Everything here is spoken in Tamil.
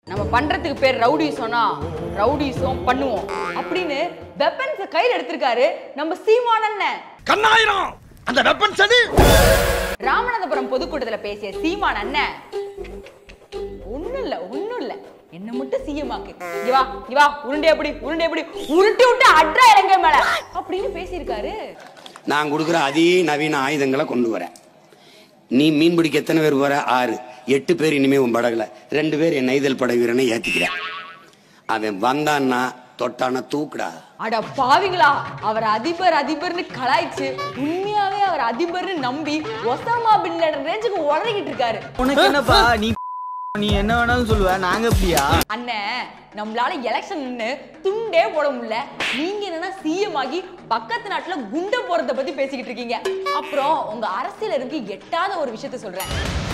நம்ம பண்றதுக்கு பேர் ரவுடிசம்னா ரவுடிசம் பண்ணுவோம் அப்படின்னு வெப்பன்ஸ் கையில் எடுத்திருக்காரு நம்ம சீமான் அண்ணன் கண்ணாயிரம் அந்த வெப்பன் சனி ராமநாதபுரம் பொதுக்கூட்டத்துல பேசிய சீமான் அண்ணன் ஒண்ணும் இல்ல ஒண்ணும் இல்ல என்ன மட்டும் சிஎம் ஆக்கு இங்க வா இங்க வா உருண்டை எப்படி உருண்டை எப்படி உருட்டி விட்டு அட்ரா இலங்கை மேல அப்படின்னு பேசியிருக்காரு நான் கொடுக்குற அதே நவீன ஆயுதங்களை கொண்டு வரேன் நீ மீன் பிடிக்க எத்தனை பேர் போற ஆறு எட்டு பேர் இனிமே உன் படகுல ரெண்டு பேர் என் நெய்தல் படகு வீரனை ஏத்திக்கிறேன் அவன் வந்தான்னா தொட்டான தூக்குடா அட பாவிங்களா அவர் அதிபர் அதிபர்னு கலாய்ச்சு உண்மையாவே அவர் அதிபர்னு நம்பி ஒசாமா பின் லேடன் ரேஞ்சுக்கு உளறிக்கிட்டு இருக்காரு உனக்கு என்னப்பா நீ நீ என்ன வேணாலும் சொல்லுவ நாங்க எப்படியா அண்ணன் நம்மளால எலெக்ஷன் நின்னு துண்டே போட முடியல நீங்க என்னன்னா சிஎம் ஆகி பக்கத்து நாட்டுல குண்டை போறத பத்தி பேசிக்கிட்டு இருக்கீங்க அப்புறம் உங்க அரசியலருக்கு எட்டாத ஒரு விஷயத்த சொல்றேன்